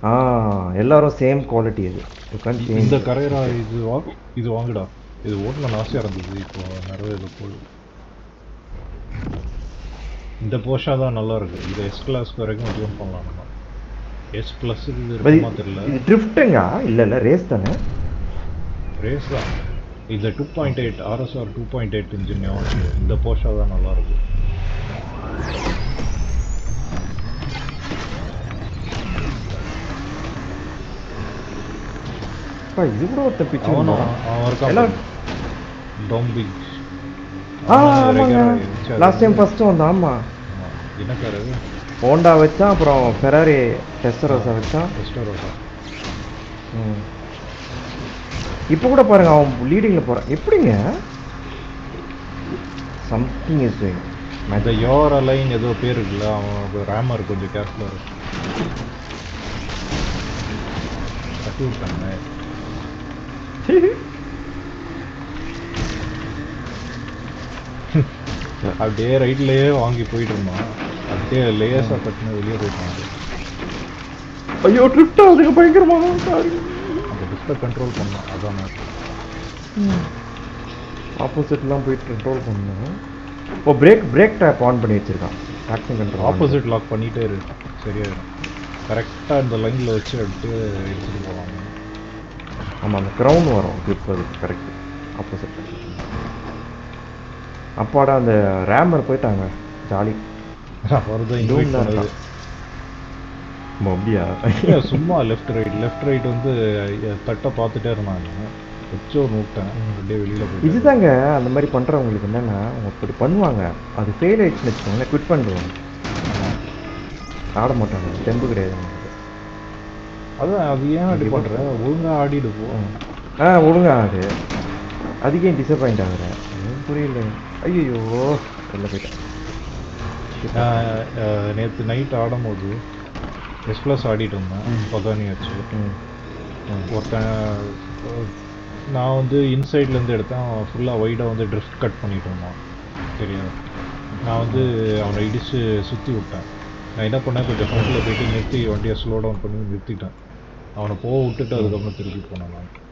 ஆ எல்லாரும் same quality அது you can இந்த கரையரா இது வாங்க இது வாங்குடா இது ஓட்டலாம் ஆசையாக இருந்தது இப்போ நிறைய போகுது இந்த போஷா தான் நல்லா இருக்கு இது எஸ் கிளாஸ் வரைக்கும் டியூன் பண்ணலாம் நம்ம எஸ் ப்ளஸ் இது இருக்குமா தெரியல இது ட்ரிஃப்ட்டுங்க இல்ல இல்ல ரேஸ் தானே ரேஸ் தான் இது two point eight RSR two point eight engine இந்த போஷா தான் நல்லா இருக்கு அப்பா, இது கூட ஒருத்தன் பிச்சு அவனும் விடுவான். அவன் இருக்கான் எல்லாம் டொம்பி ஆ ஆமாங்க லாஸ்ட் டைம் ஃபர்ஸ்ட் வந்தான் ஆமா என்ன கார் அது ஹோண்டா வச்சான் அப்புறம் ஃபெராரி டெஸ்டரோஸா வச்சான் ரெஸ்டோரோட்டா ம். இப்போ கூட பாருங்க அவன் லீடிங்ல போறான் எப்படிங்க சம்திங் இஸ் டூயிங் இந்த யோர் லைன் ஏதோ பேர் இருக்குல்ல அவன் ரேமர் கொஞ்சம் கேர்ஃபுல்லாக இருக்கும் தட்டி விட்டாங்க அப்படியே ரைட்லயே வாங்கி போயிட்டு இருந்தான் அப்படியே லேஸாக தட்டுன்னு வெளியே போயிட்டான் ஐயோ ட்ரிப்ட் ஆகுதுங்க பயங்கரமா சாரி அந்த டிஸ்பிளே கண்ட்ரோல் பண்ணான் அதான் ஆப்போசிட்லாம் போயிட்டு கண்ட்ரோல் பண்ணணும் ஓ பிரேக் பிரேக் டேப் ஆன் பண்ணி வச்சிருக்கான் ஆக்ஷன் கண்ட்ரோல் ஆப்போசிட் லாக் பண்ணிட்டே இரு சரியாயிடும் கரெக்டாக இந்த லைனில் வச்சு அப்படியே எடுத்துட்டு போவாங்க ஆமாம் அந்த க்ரௌன் வரும் கிளிப் அது கரெக்ட் ஆப்போசிட் அப்பாடா அந்த ரேமர் போயிட்டாங்க ஜாலி அவர்தான் இதுவும் இன்வைட் தான் பண்ணது ஓ, அப்படியா இல்ல, சும்மா லெஃப்ட் ரைட் லெஃப்ட் ரைட் வந்து அஹ், தட்டை பார்த்துட்டே இருந்தாங்க வச்சு ஒரு விட்டேன் அப்படியே வெளியில போயிட்டு இதுதாங்க அந்த மாதிரி பண்றவங்களுக்கு என்னன்னா அவங்க அப்படி பண்ணுவாங்க அது ஃபெயில் ஆயிடுச்சுன்னு வச்சுக்கோங்களேன் குவிட் பண்ணிடுவாங்க ஆட மாட்டாங்க தெம்பு கிடையாது அவங்களுக்கு. அதான் அது ஏன் அப்படி பண்ற ஒழுங்கா ஆடிடு போ ஆ ஒழுங்கா அது அதுக்கே டிசப்பாயிண்ட் ஆகுற எனக்கு புரியல ஐயோ வெளில போயிட்டேன் நேற்று நைட் ஆடும்போது எஸ் ப்ளஸ் ஆடிட்டு இருந்தேன் பகானி வச்சு ம். ம். ஒருத்தன் அஹ், நான் வந்து இன்சைட்லேருந்து எடுத்தேன் அவன் ஃபுல்லாக ஒய்டாக வந்து ட்ரிஃப்ட் கட் பண்ணிட்டு இருந்தான் சரியா நான் வந்து அவனை இடித்து சுற்றி விட்டேன் நான் என்ன பண்ணேன் கொஞ்சம் ஃப்ரண்ட்டில் போயிட்டு நிறுத்தி வண்டியை ஸ்லோ டவுன் பண்ணி நிறுத்திட்டேன் அவனை போக விட்டுட்டு அதுக்கப்புறம் திருப்பி போனேன் நான்